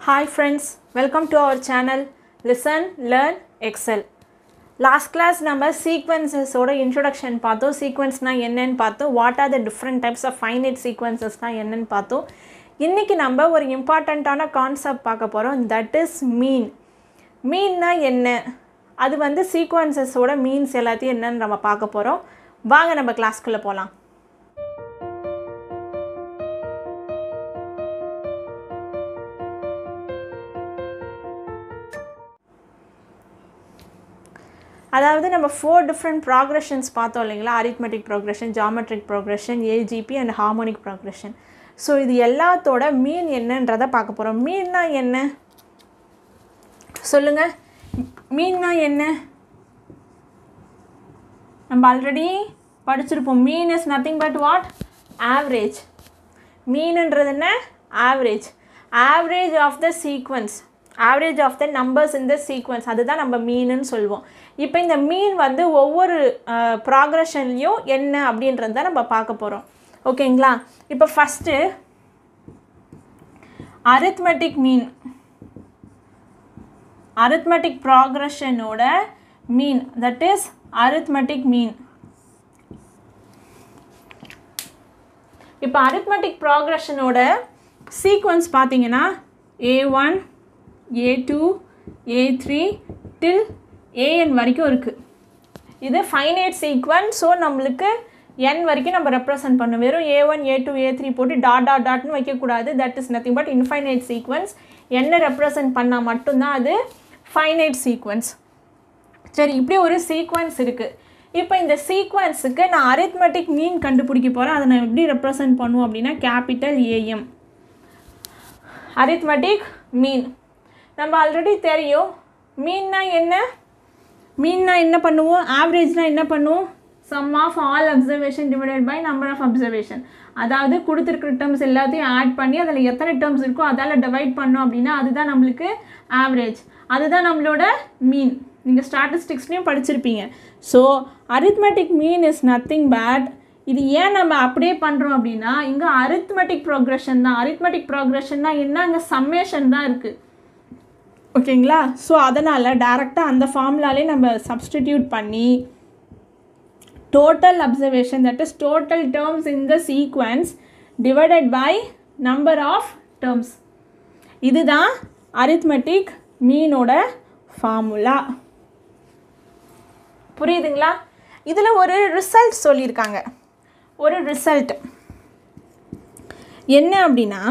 Hi friends, welcome to our channel Listen, Learn, Excel. Last class நம்ம சீக்வன்சஸோட introduction பார்த்தோம் சீக்வன்ஸ்னால் என்னன்னு பார்த்தோம் what are the different types of finite சீக்வன்சஸ்னால் என்னன்னு பார்த்தோம் இன்றைக்கி நம்ம ஒரு இம்பார்ட்டண்ட்டான கான்செப்ட் பார்க்க போகிறோம் தட் இஸ் மீன் மீன்னா என்ன அது வந்து சீக்வன்சஸோட மீன்ஸ் எல்லாத்தையும் என்னன்னு நம்ம பார்க்க போகிறோம் வாங்க நம்ம கிளாஸ்க்குள்ளே போகலாம் அதாவது நம்ம ஃபோர் டிஃப்ரெண்ட் ப்ராக்ரெஷன்ஸ் பார்த்தோம் இல்லைங்களா arithmetic progression geometric progression AGP and harmonic progression so இது எல்லாத்தோட மீன் என்னன்றதை பார்க்க போகிறோம் மீன்னா என்ன சொல்லுங்கள் மீன்னா என்ன நம்ம ஆல்ரெடி படிச்சிருப்போம் mean is nothing but what average மீனுன்றது என்ன average average of the sequence average of the numbers இந்த சீக்வன்ஸ் அதுதான் நம்ம மீனுன்னு சொல்லுவோம் இப்போ இந்த மீன் வந்து ஒவ்வொரு ப்ராக்ரஷன்லேயும் என்ன அப்படின்றது தான் நம்ம பார்க்க போகிறோம் ஓகேங்களா இப்போ ஃபஸ்ட்டு அரித்மெட்டிக் மீன் அரித்மெட்டிக் ப்ராக்ரஷனோட mean that is arithmetic mean இப்போ அரித்மெட்டிக் ப்ராக்ரஷனோட சீக்வன்ஸ் பார்த்தீங்கன்னா A one A two A three till A N வரைக்கும் இருக்குது இது ஃபைனைட் சீக்வன்ஸ் ஸோ நம்மளுக்கு என் வரைக்கும் நம்ம ரெப்ரசன்ட் பண்ணணும் வெறும் A one A two A three போட்டு டாட் டாட் டாட்னு வைக்கக்கூடாது that is nothing but infinite sequence என்ன ரெப்ரசன்ட் பண்ணால் மட்டும்தான் அது ஃபைனைட் சீக்வன்ஸ் சரி இப்படி ஒரு சீக்வன்ஸ் இருக்குது இப்போ இந்த சீக்வன்ஸுக்கு நான் அரித்மெட்டிக் மீன் கண்டுபிடிக்க போகிறேன் அதை நான் எப்படி ரெப்ரசன்ட் பண்ணுவோம் அப்படின்னா கேபிட்டல் ஏஎம் அரித்மெட்டிக் மீன் நம்ம ஆல்ரெடி தெரியும் மீன்னா என்ன மீன்னா என்ன பண்ணுவோம் ஆவரேஜ்னால் என்ன பண்ணுவோம் sum of all observation divided by number of observation அதாவது கொடுத்துருக்குற டேர்ம்ஸ் எல்லாத்தையும் ஆட் பண்ணி அதில் எத்தனை டேர்ம்ஸ் இருக்கோ அதால் டிவைட் பண்ணோம் அப்படின்னா அதுதான் நம்மளுக்கு ஆவரேஜ் அதுதான் நம்மளோட மீன் நீங்கள் ஸ்டாட்டிஸ்டிக்ஸ்லையும் படிச்சிருப்பீங்க so arithmetic mean is nothing but இது ஏன் நம்ம அப்படியே பண்ணுறோம் அப்படின்னா இங்கே அரித்மெட்டிக் ப்ரோக்ரெஷன் தான் அரித்மெட்டிக் ப்ரோக்ரெஷன்னா என்ன அங்கே சம்மேஷன் தான் இருக்குது ஓகேங்களா ஸோ அதனால் டேரெக்டாக அந்த ஃபார்முலாலே நம்ம சப்ஸ்டிடியூட் பண்ணி total observation that is total terms in the sequence divided by number of terms இதுதான் அரித்மெட்டிக் மீனோட ஃபார்முலா புரியுதுங்களா இதில் ஒரு ரிசல்ட் சொல்லியிருக்காங்க ஒரு ரிசல்ட் என்ன அப்படின்னா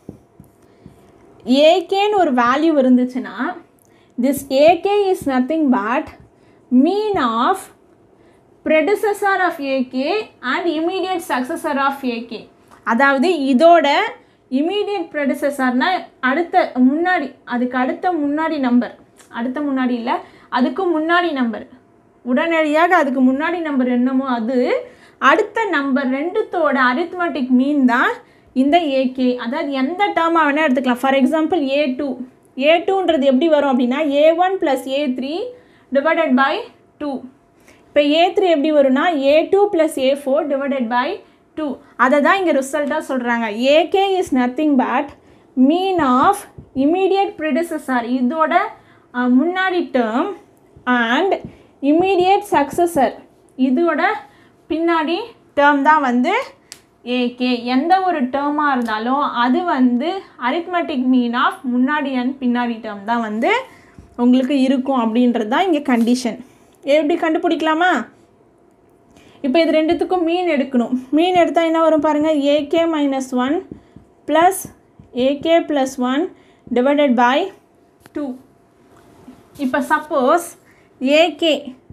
ஏகேன்னு ஒரு வேல்யூ இருந்துச்சுன்னா this A K is nothing but mean of predecessor of A K and immediate successor of A K அதாவது இதோட இமீடியட் ப்ரெடிசஸர்னால் அடுத்த முன்னாடி அதுக்கு அடுத்த முன்னாடி நம்பர் அடுத்த முன்னாடி இல்லை அதுக்கு முன்னாடி நம்பர் உடனடியாக அதுக்கு முன்னாடி நம்பர் என்னமோ அது அடுத்த நம்பர் ரெண்டுத்தோட அரித்மெட்டிக் மீன் தான் இந்த ஏகே அதாவது எந்த டேர்மாக வேணால் எடுத்துக்கலாம் for example A two A டூன்றது எப்படி வரும் அப்படின்னா A one plus A three divided by two இப்போ ஏ த்ரீ எப்படி வரும்னா A two plus A four divided by two அதை தான் இங்கே ரிசல்ட்டாக சொல்கிறாங்க A K is nothing but mean of immediate predecessor இதோட முன்னாடி டேர்ம் அண்ட் இமீடியட் சக்ஸஸர் இதோட பின்னாடி டேர்ம் தான் வந்து ஏகே எந்த ஒரு டேர்மாக இருந்தாலும் அது வந்து அரித்மெட்டிக் மீன் ஆஃப் முன்னாடி அண்ட் பின்னாடி டேர்ம் தான் வந்து உங்களுக்கு இருக்கும் அப்படின்றது தான் இங்கே கண்டிஷன் எப்படி கண்டுபிடிக்கலாமா இப்போ இது ரெண்டுத்துக்கும் மீன் எடுக்கணும் மீன் எடுத்தால் என்ன வரும் பாருங்கள் A K minus one plus A K plus one divided by two இப்போ சப்போஸ் ஏகே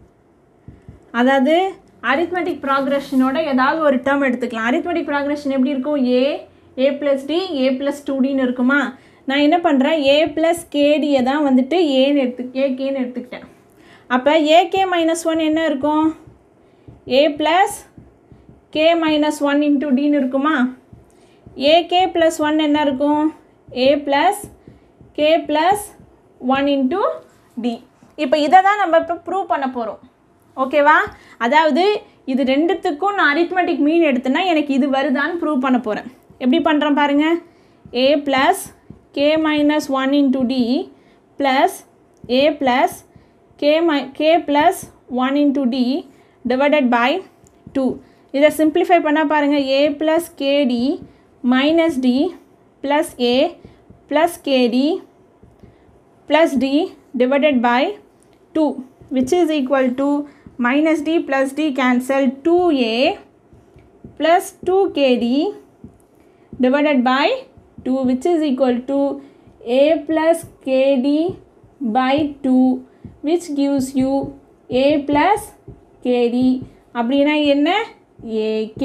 அதாவது அரித்மெட்டிக் ப்ராக்ரெஷனோட ஏதாவது ஒரு டேர்ம் எடுத்துக்கலாம் அரித்மெட்டிக் ப்ராக்ரெஷன் எப்படி இருக்கும் A A plus D A plus two டின்னு இருக்குமா நான் என்ன பண்ணுறேன் ஏ ப்ளஸ் கேடியை தான் வந்துட்டு ஏன்னு எடுத்து ஏகேன்னு எடுத்துக்கிட்டேன் அப்போ ஏகே மைனஸ் ஒன் என்ன இருக்கும் A plus K minus one into டின்னு இருக்குமா ஏகே ப்ளஸ் ஒன் என்ன இருக்கும் A plus K plus one into D இப்போ இதை தான் நம்ம இப்போ ப்ரூவ் பண்ண போகிறோம் ஓகேவா அதாவது இது ரெண்டுத்துக்கும் நான் அரித்மெட்டிக் மீன் எடுத்தேன்னா எனக்கு இது வருதான்னு ப்ரூவ் பண்ண போகிறேன் எப்படி பண்ணுறேன் பாருங்கள் ஏ plus K minus one into D plus A plus K minus K plus one into D divided by two இதை சிம்பிளிஃபை பண்ணால் பாருங்கள் ஏ plus K D minus D plus A plus K D plus d divided by 2 which is equal to minus d plus d cancel 2a plus 2kd divided by 2 which is equal to a plus kd by 2 which gives you a plus kd அப்படின்னா என்ன ak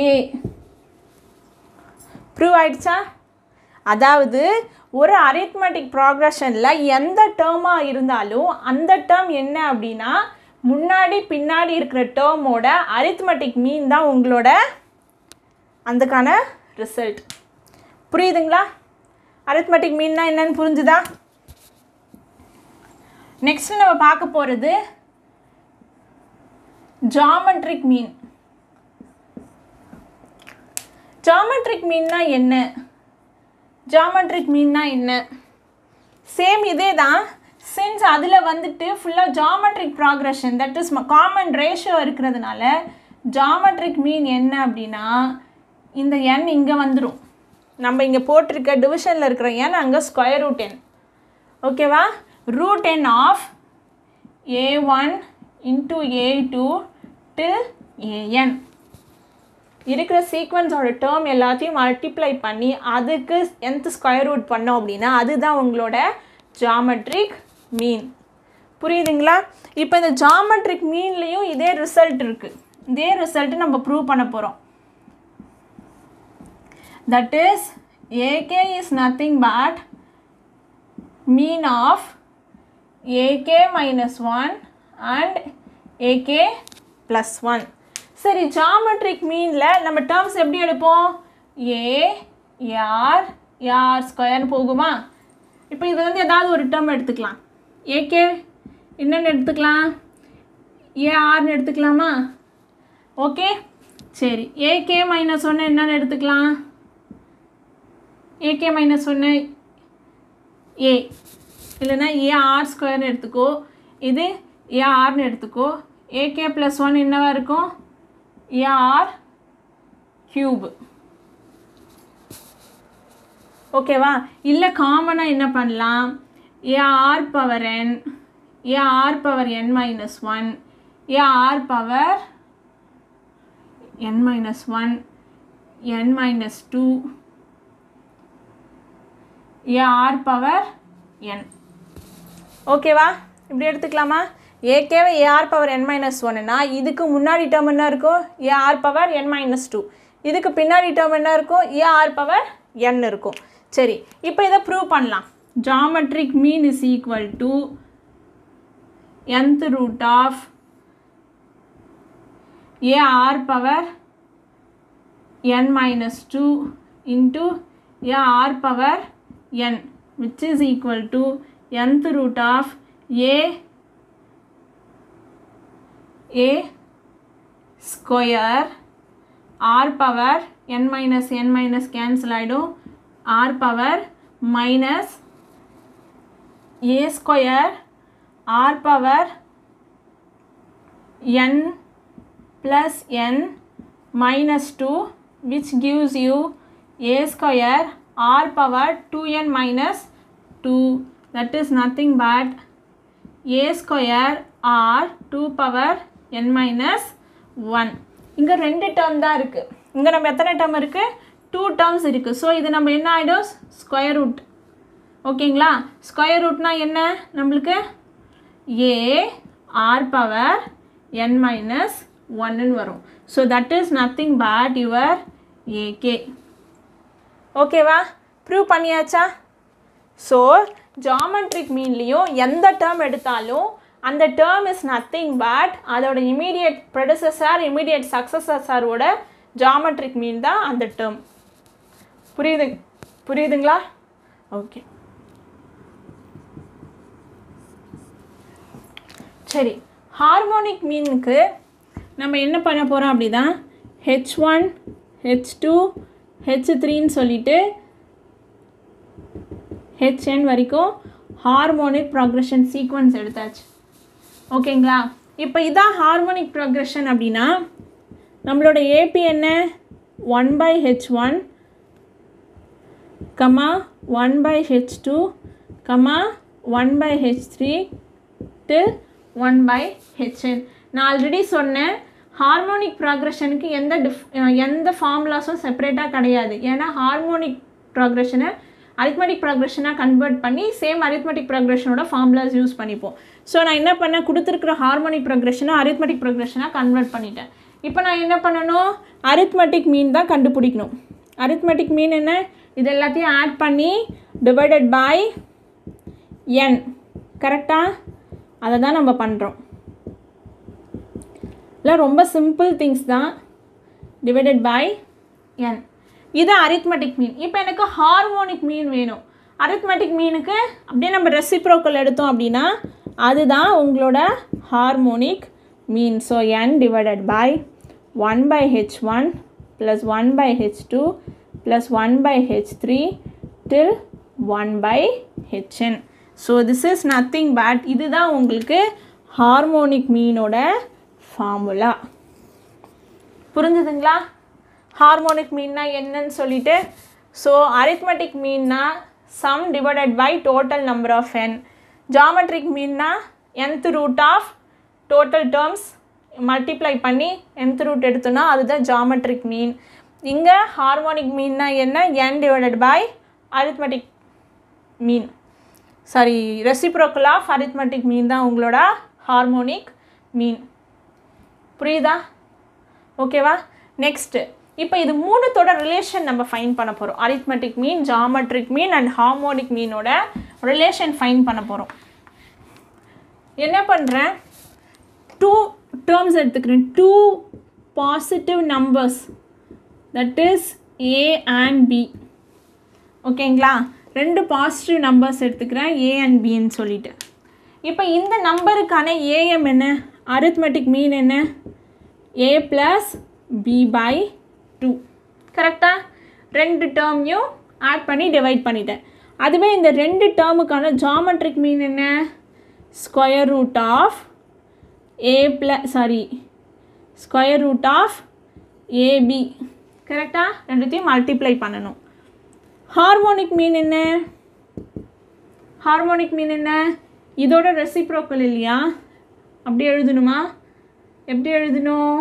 prove ஆயிடுச்சா அதாவது ஒரு arithmetic ப்ராக்ரஷனில் எந்த டேர்மாக இருந்தாலும் அந்த term என்ன அப்படின்னா முன்னாடி பின்னாடி இருக்கிற டேர்மோட அரித்மெட்டிக் மீன் தான் உங்களோட அதுக்கான ரிசல்ட் புரியுதுங்களா அரித்மெட்டிக் மீன்னா என்னன்னு புரிஞ்சுதா நெக்ஸ்ட் நம்ம பார்க்க போகிறது ஜாமெட்ரிக் மீன் ஜாமெட்ரிக் மீன்னா என்ன ஜாமெட்ரிக் மீன்னா என்ன சேம் இதே தான் சின்ஸ் அதில் வந்துட்டு ஃபுல்லாக geometric progression that is common ratio இருக்கிறதுனால ஜாமெட்ரிக் மீன் என்ன அப்படின்னா இந்த எண் இங்கே வந்துடும் நம்ம இங்கே போட்டிருக்க டிவிஷனில் இருக்கிற எண் அங்கே ஸ்கொயர் ரூட் எண் ஓகேவா root n of A one into A two till A N இருக்கிற சீக்வன்ஸோட டேர்ம் எல்லாத்தையும் மல்டிப்ளை பண்ணி அதுக்கு nth ஸ்கொயர் ரூட் பண்ணோம் அப்படின்னா அதுதான் உங்களோட ஜாமெட்ரிக் மீன் புரியுதுங்களா இப்போ இந்த ஜாமெட்ரிக் மீன்லேயும் இதே ரிசல்ட் இருக்குது இதே ரிசல்ட் நம்ம ப்ரூவ் பண்ண போகிறோம் that is A K is nothing but mean of A K minus one and A K plus one சரி ஜாமெட்ரிக் மீனில் நம்ம டேர்ம்ஸ் எப்படி எடுப்போம் ஏ யார் யார் ஸ்கொயர்னு போகுமா இப்போ இது வந்து ஏதாவது ஒரு டேர்ம் எடுத்துக்கலாம் ஏகே என்னென்னு எடுத்துக்கலாம் ஏஆர்னு எடுத்துக்கலாமா ஓகே சரி ஏகே மைனஸ் ஒன்று என்னென்னு எடுத்துக்கலாம் ஏகே மைனஸ் ஒன்று ஏ இல்லைன்னா ஏஆர் ஸ்கொயர்னு எடுத்துக்கோ இது ஏஆர்னு எடுத்துக்கோ ஏகே ப்ளஸ் ஒன் என்னவா இருக்கும் ஏஆர் கியூப் ஓகேவா இல்லை காமனாக என்ன பண்ணலாம் A R power N A R power N minus one A R power N minus one N minus two A R power N ஓகேவா இப்படி எடுத்துக்கலாமா ஏகேவே ஏஆர் பவர் என் மைனஸ் ஒன்னுனா இதுக்கு முன்னாடி டேர்ம் என்ன இருக்கும் A R power N minus two இதுக்கு பின்னாடி டேர்ம் என்ன இருக்கும் ஏஆர் பவர் என் இருக்கும் சரி இப்போ இதை ப்ரூவ் பண்ணலாம் geometric mean is equal to nth root of ar power n minus 2 into ar power n which is equal to nth root of a a square r power n minus n minus cancel ஆயிடும் r power minus a square r power n plus n minus 2 which gives you a square r power 2n minus 2 that is nothing but a square r 2 power n minus 1 இங்கே ரெண்டு term தான் இருக்குது இங்கே நம்ம எத்தனை term இருக்குது two terms இருக்குது so இது நம்ம என்ன ஆகிடும் ஸ்கொயர் ரூட் ஓகேங்களா ஸ்கொயர் ரூட்னா என்ன நம்மளுக்கு A R power N minus ஒன்னு வரும் so that is nothing but your A K ஓகேவா ப்ரூவ் பண்ணியாச்சா ஸோ ஜாமெட்ரிக் மீன்லேயும் எந்த டேர்ம் எடுத்தாலும் அந்த டேர்ம் இஸ் நத்திங் பட் அதோட இமீடியட் ப்ரெடிசஸர் இமீடியட் சக்ஸஸஸரோட ஜாமெட்ரிக் மீன் தான் அந்த டேர்ம் புரியுது புரியுதுங்களா ஓகே சரி ஹார்மோனிக் மீனுக்கு நம்ம என்ன பண்ண போகிறோம் அப்படின்னா H one H two H த்ரீன்னு சொல்லிட்டு ஹெச்என் வரைக்கும் ஹார்மோனிக் ப்ராக்ரெஷன் சீக்வன்ஸ் எடுத்தாச்சு ஓகேங்களா இப்போ இதான் ஹார்மோனிக் ப்ராக்ரெஷன் அப்படின்னா நம்மளோட ஏபி என்ன one by H one comma one by H two comma one by H three till one by H N நான் ஆல்ரெடி சொன்னேன் ஹார்மோனிக் ப்ராக்ரெஷனுக்கு எந்த டிஃப் எந்த ஃபார்முலாஸும் செப்பரேட்டாக கிடையாது ஏன்னா ஹார்மோனிக் ப்ராக்ரெஷனை அரித்மெட்டிக் ப்ராக்ரெஷனாக கன்வெர்ட் பண்ணி சேம் அரித்மெட்டிக் ப்ராக்ரெஷனோட ஃபார்முலாஸ் யூஸ் பண்ணிப்போம் ஸோ நான் என்ன பண்ணேன் கொடுத்துருக்குற ஹார்மோனிக் ப்ராக்ரெஷனை அரித்மெட்டிக் ப்ராக்ரெஷனாக கன்வெர்ட் பண்ணிட்டேன் இப்போ நான் என்ன பண்ணணும் அரித்மெட்டிக் மீன் தான் கண்டுபிடிக்கணும் அரித்மெட்டிக் மீன் என்ன இது எல்லாத்தையும் ஆட் பண்ணி டிவைடட் பை என் கரெக்டாக அதை தான் நம்ம பண்ணுறோம் இல்லை ரொம்ப சிம்பிள் திங்ஸ் தான் டிவைடட் பை என் இது அரித்மெட்டிக் மீன் இப்போ எனக்கு ஹார்மோனிக் மீன் வேணும் அரித்மெட்டிக் மீனுக்கு அப்படியே நம்ம ரெசிப்ரோக்கல் எடுத்தோம் அப்படின்னா அதுதான் உங்களோட harmonic mean so n divided by one by H one plus one by H two plus one by H three till one by hn so this is nothing but இதுதான் உங்களுக்கு harmonic மீனோட formula புரிஞ்சுதுங்களா harmonic மீன்னா என்னன்னு சொல்லிட்டு so arithmetic மீன்னா sum divided by total number of n geometric மீன்னா nth root of total terms multiply பண்ணி nth ரூட் எடுத்தோன்னா அதுதான் ஜாமெட்ரிக் மீன் இங்கே ஹார்மோனிக் மீன்னா என்ன n divided by arithmetic mean sorry reciprocal of arithmetic mean தான் உங்களோட ஹார்மோனிக் மீன் புரியுதா ஓகேவா நெக்ஸ்ட்டு இப்போ இது மூணுத்தோட ரிலேஷன் நம்ம ஃபைன் பண்ண போகிறோம் arithmetic mean geometric mean and harmonic மீனோட ரிலேஷன் ஃபைன் பண்ண போகிறோம் என்ன பண்ணுறேன் டூ டேர்ம்ஸ் எடுத்துக்கிறேன் two positive numbers that is a and b ஓகேங்களா ரெண்டு பாசிட்டிவ் நம்பர்ஸ் எடுத்துக்கிறேன் ஏ அண்ட் பின்னு சொல்லிட்டு இப்போ இந்த நம்பருக்கான ஏஎம் என்ன அரித்மெட்டிக் மீன் என்ன a plus b by two கரெக்டாக ரெண்டு டேர்மையும் ஆட் பண்ணி டிவைட் பண்ணிட்டேன் அதுவே இந்த ரெண்டு டேர்முக்கான ஜாமெட்ரிக் மீன் என்ன square root of a plus sorry square root of ab கரெக்டாக ரெண்டுத்தையும் மல்டிப்ளை பண்ணணும் ஹார்மோனிக் மீன் என்ன ஹார்மோனிக் மீன் என்ன இதோட ரெசிப்ரோக்கல் இல்லையா அப்படி எழுதணுமா எப்படி எழுதணும்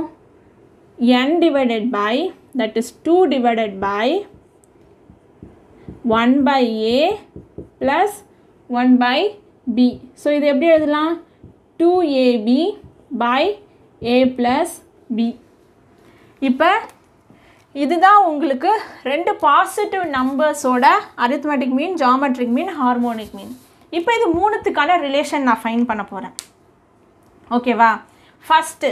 n divided by that is 2 divided by 1 by a plus 1 by b so இது எப்படி எழுதலாம் 2ab by a plus b இப்போ இதுதான் உங்களுக்கு ரெண்டு பாசிட்டிவ் நம்பர்ஸோட arithmetic mean geometric mean harmonic mean இப்போ இது மூணுத்துக்கான ரிலேஷன் நான் ஃபைன் பண்ண போகிறேன் ஓகேவா first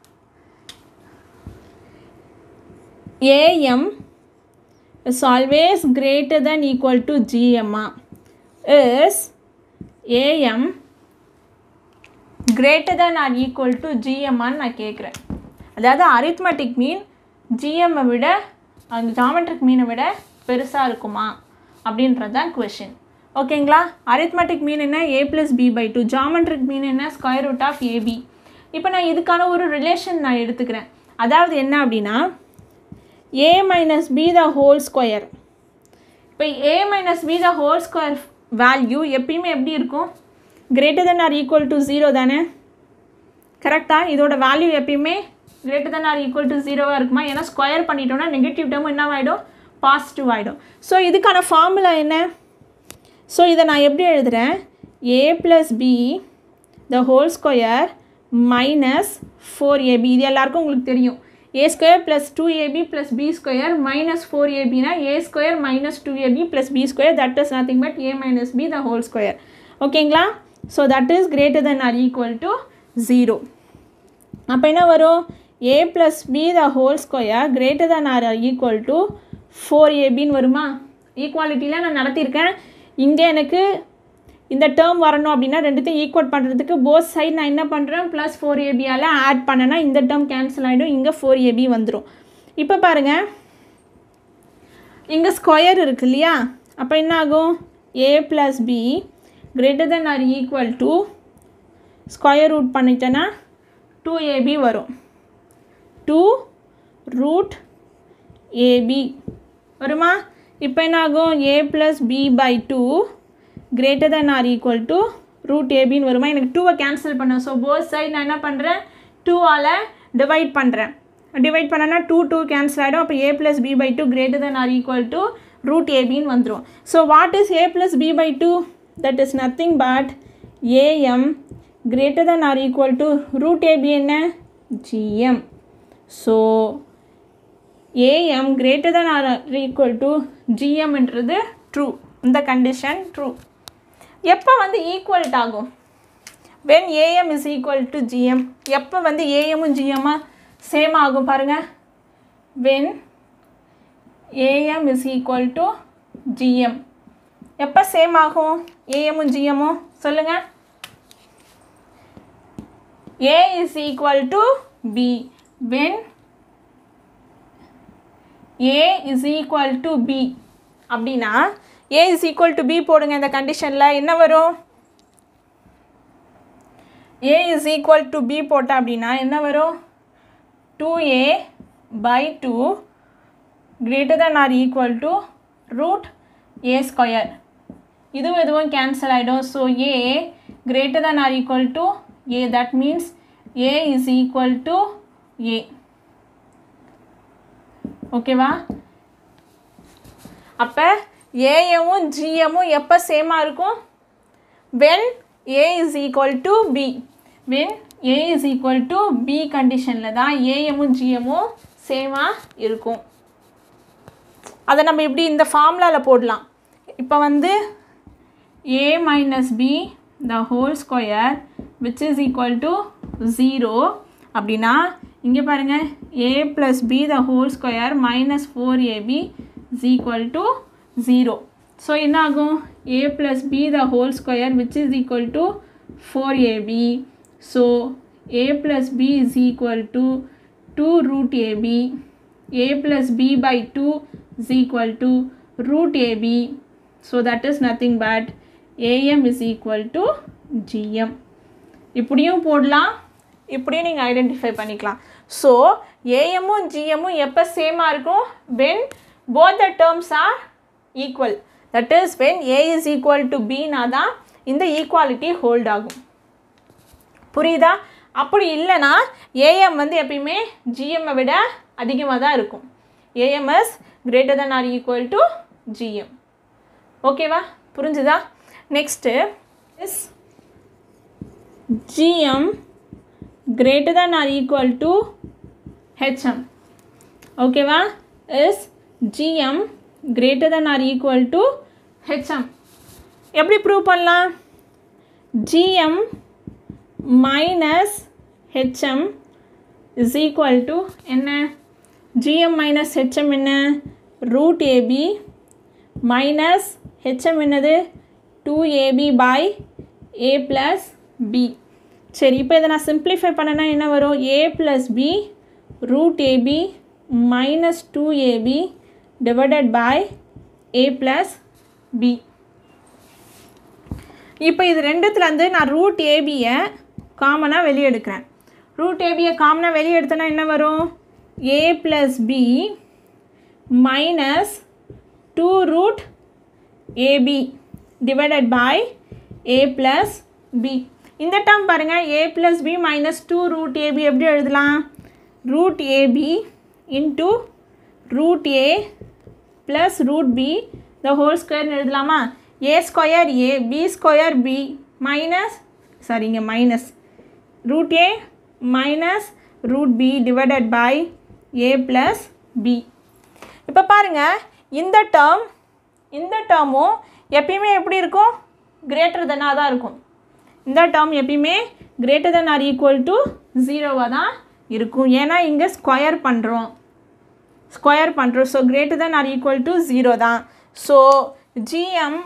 am is always greater than equal to gm is am greater than or equal to gm நான் கேட்குறேன் அதாவது அரித்மெட்டிக் மீன் ஜிஎம்மை விட அந்த ஜாமெட்ரிக் மீனை விட பெருசாக இருக்குமா அப்படின்றது தான் கொஷின் ஓகேங்களா அரித்மெட்டிக் மீன் என்ன a plus b by two geometric mean என்ன ஸ்கொயர் ரூட் ஆஃப் ஏபி இப்போ நான் இதுக்கான ஒரு ரிலேஷன் நான் எடுத்துக்கிறேன் அதாவது என்ன அப்படின்னா a minus b the whole square இப்போ a minus b the whole square value எப்பயுமே எப்படி இருக்கும் greater than or equal to 0 தானே கரெக்டாக இதோட வேல்யூ எப்பயுமே greater than or equal to 0வாக இருக்குமா ஏன்னா ஸ்கொயர் பண்ணிட்டோம்னா நெகட்டிவ் டேர்ம் என்ன ஆகிடும் பாசிட்டிவ் ஆகிடும் ஸோ இதுக்கான ஃபார்முலா என்ன ஸோ இதை நான் எப்படி எழுதுகிறேன் a plus b the whole square minus four ab இது எல்லாருக்கும் உங்களுக்கு தெரியும் a square plus two ab plus b square minus four ஏபினா a square minus two ab plus b square that is nothing but a minus b the whole square ஓகேங்களா so that is greater than or equal to zero அப்போ என்ன வரும் a plus b the whole square greater than or equal to four ஏபின்னு வருமா ஈக்குவாலிட்டியில் நான் நடத்தியிருக்கேன் இங்கே எனக்கு இந்த டேர்ம் வரணும் அப்படின்னா ரெண்டுத்தையும் ஈக்குவல் பண்ணுறதுக்கு போத் சைடு நான் என்ன பண்ணுறேன் ப்ளஸ் ஃபோர் ஏபியால் ஆட் பண்ணேன்னா இந்த டேர்ம் கேன்சல் ஆகிடும் இங்கே ஃபோர் ஏபி வந்துடும் இப்போ பாருங்கள் இங்கே ஸ்கொயர் இருக்கு இல்லையா அப்போ என்ன ஆகும் a plus b greater than or equal to square root பண்ணிட்டேன்னா டூ ஏபி வரும் டூ ரூட் ஏபி வருமா இப்போ என்ன ஆகும் a plus b by two greater than or equal to root ஏபின்னு வருமா எனக்கு டூவை கேன்சல் பண்ணேன் ஸோ போத் சைட் நான் என்ன பண்ணுறேன் டூவால் டிவைட் பண்ணுறேன் டிவைட் பண்ணனா டூ டூ கேன்சல் ஆகிடும் அப்போ a plus b by two greater than or equal to root ஏபின்னு வந்துடும் so what is a plus b by two that is nothing but AM greater than or equal to root ab என்ன GM so AM greater than or equal to ஜிஎம்ன்றது true இந்த condition true எப்போ வந்து ஈக்குவல்ட் ஆகும் when AM is equal to GM எப்போ வந்து ஏஎம்மும் ஜிஎம்மாக சேம் ஆகும் பாருங்கள் when AM is equal to GM எப்போ சேம் ஆகும் ஏஎம்மும் ஜிஎம்மும் சொல்லுங்கள் a is equal to b when a is equal to b அப்படின்னா a is equal to b போடுங்க இந்த கண்டிஷனில் என்ன வரும் a is equal to b போட்டால் அப்படின்னா என்ன வரும் two a by two greater than or equal to root a square இதுவும் இதுவும் கேன்சல் ஆகிடும் so a greater than or equal to a that means a is equal to a ஓகேவா அப்போ ஏஎம்மும் ஜிஎம்மும் எப்போ சேமாக இருக்கும் when a is equal to b when a is equal to b கண்டிஷனில் தான் ஏஎம்மும் ஜிஎம்மும் சேமாக இருக்கும் அதை நம்ம இப்படி இந்த ஃபார்முலாவில் போடலாம் இப்போ வந்து a minus b the whole square which is equal to zero அப்படின்னா இங்கே பாருங்கள் ஏ plus b the whole square minus four ab is equal to zero so என்ன ஆகும் a plus b the whole square which is equal to four ab so a plus b is equal to two root ab a plus b by 2 is equal to root ab so that is nothing but am is equal to gm இப்படியும் போடலாம் இப்படியும் நீங்கள் identify பண்ணிக்கலாம் so ஏஎம்மும் ஜிஎம்மும் எப்போ சேமாக இருக்கும் when both the terms are equal that is when a is equal to பினா தான் இந்த ஈக்குவாலிட்டி ஹோல்ட் ஆகும் புரியுதா அப்படி இல்லைன்னா ஏஎம் வந்து எப்பயுமே ஜிஎம்மை விட அதிகமாக தான் இருக்கும் AM's greater than or equal to GM ஓகேவா புரிஞ்சுதா next is GM greater than or equal to HM ஓகேவா is GM greater than or equal to HM எப்படி ப்ரூவ் பண்ணலாம் GM minus HM is equal to என்ன GM minus HM என்ன root ab minus HM என்னது two ab by a plus b சரி இப்போ இதை நான் சிம்ப்ளிஃபை பண்ணனா என்ன வரும் a plus b root ab minus two ab divided by a plus b இப்போ இது ரெண்டுத்துலேருந்து நான் ரூட் ஏபியை காமனாக வெளியே எடுக்கிறேன் ரூட் ஏபியை காமனாக வெளியே எடுத்தேன்னா என்ன வரும் a plus b minus two root ab divided by a plus b இந்த டேர்ம் பாருங்கள் ஏ plus b minus two root ab எப்படி எழுதலாம் root ab into root a plus root b the whole ஸ்கொயர்னு எழுதலாமா a square a b square b minus sorry இங்கே minus root a minus root b divided by a plus b இப்போ பாருங்கள் இந்த term இந்த டேர்மும் எப்பயுமே எப்படி இருக்கும் கிரேட்டர் தென்னாக தான் இருக்கும் இந்த டேர்ம் எப்பயுமே greater than or equal to ஜீரோவாக தான் இருக்கும் ஏன்னா இங்கே ஸ்கொயர் பண்ணுறோம் ஸ்கொயர் பண்ணுறோம் so greater than or equal to zero தான் so GM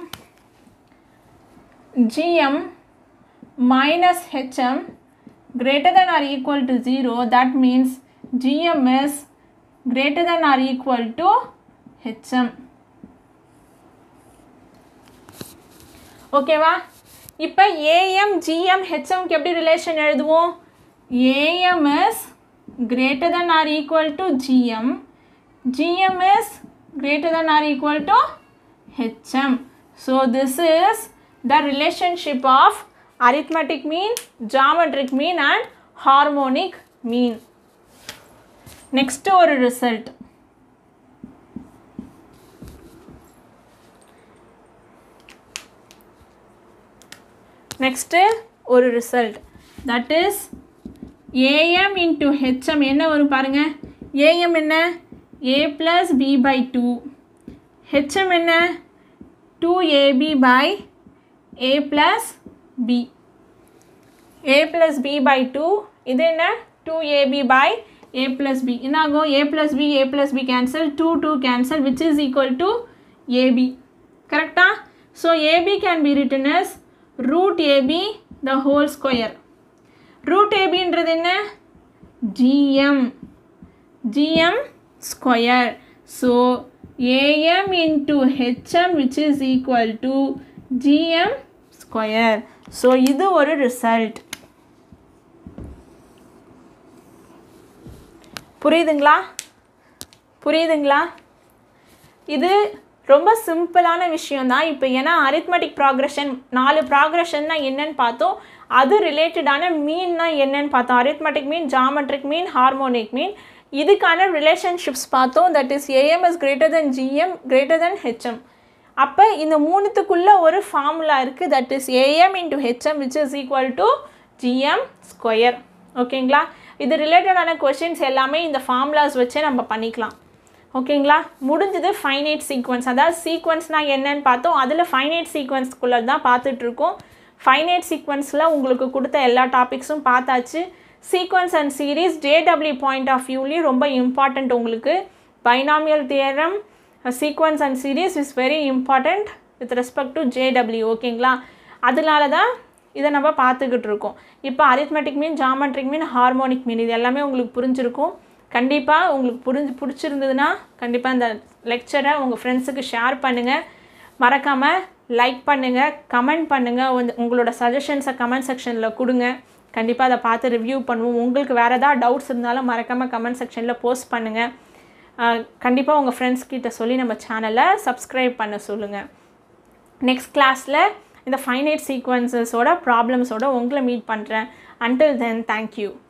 gm minus hm greater than or equal to 0 that means gm is greater than or equal to hm ஓகேவா இப்போ ஏஎம் ஜிஎம் ஹெச்எம்க்கு எப்படி relation எழுதுவோம் AM is greater than or equal to GM, GM is greater than or equal to HM. So this is the relationship of arithmetic mean, geometric mean and harmonic mean. Next ஒரு result. Next ஒரு result. That is AM into HM என்ன வரும் பாருங்க AM என்ன a plus b by two HM என்ன two ab by a plus b a plus b by two இது என்ன two ab by a plus b என்ன ஆகும் a plus b a plus b cancel two two cancel which is equal to ab கரெக்டா so ab can be written as root ab the whole square root ஏபின்றது என்ன GM GM square so AM into HM which is equal to GM square so இது ஒரு result புரியுதுங்களா புரியுதுங்களா இது ரொம்ப சிம்பிளான விஷயம் தான் இப்போ ஏன்னா அரித்மெட்டிக் ப்ராக்ரெஷன் நாலு ப்ராக்ரெஷன்னா என்னன்னு பார்த்தோம் அது ரிலேட்டடான மீன்னா என்னன்னு பார்த்தோம் arithmetic mean geometric mean harmonic mean இதுக்கான ரிலேஷன்ஷிப்ஸ் பார்த்தோம் that is AM is greater than GM greater than HM அப்போ இந்த மூணுத்துக்குள்ளே ஒரு ஃபார்முலா இருக்குது that is AM into HM which is equal to GM square ஓகேங்களா இது ரிலேட்டடான கொஷின்ஸ் எல்லாமே இந்த ஃபார்முலாஸ் வச்சே நம்ம பண்ணிக்கலாம் ஓகேங்களா முடிஞ்சது ஃபைனைட் சீக்வன்ஸ் அதாவது சீக்வன்ஸ்னால் என்னன்னு பார்த்தோம் அதில் ஃபைனைட் சீக்வன்ஸ்குள்ளே தான் பார்த்துட்ருக்கோம் ஃபைனைட் சீக்வன்ஸில் உங்களுக்கு கொடுத்த எல்லா டாபிக்ஸும் பார்த்தாச்சு sequence and series JW point of வியூலேயும் ரொம்ப இம்பார்ட்டண்ட் உங்களுக்கு binomial theorem sequence and series is very important with respect to JW ஓகேங்களா அதனால தான் இதை நம்ம பார்த்துக்கிட்டு இருக்கோம் இப்போ arithmetic mean geometric mean harmonic mean இது எல்லாமே உங்களுக்கு புரிஞ்சிருக்கும் கண்டிப்பாக உங்களுக்கு புரிஞ்சு பிடிச்சிருந்ததுன்னா கண்டிப்பாக இந்த லெக்சரை உங்கள் ஃப்ரெண்ட்ஸுக்கு ஷேர் பண்ணுங்கள் மறக்காமல் லைக் பண்ணுங்கள் கமெண்ட் பண்ணுங்கள் வந்து உங்களோட சஜஷன்ஸை கமெண்ட் செக்ஷனில் கொடுங்க கண்டிப்பாக அதை பார்த்து ரிவ்யூ பண்ணுவோம் உங்களுக்கு வேறு ஏதாவது டவுட்ஸ் இருந்தாலும் மறக்காமல் கமெண்ட் செக்ஷனில் போஸ்ட் பண்ணுங்கள் கண்டிப்பாக உங்கள் ஃப்ரெண்ட்ஸ் கிட்ட சொல்லி நம்ம சேனலை சப்ஸ்கிரைப் பண்ண சொல்லுங்கள் நெக்ஸ்ட் கிளாஸில் இந்த ஃபைனைட் சீக்வன்சஸோட ப்ராப்ளம்ஸோட உங்களை மீட் பண்ணுறேன் அன்டில் தென் தேங்க்யூ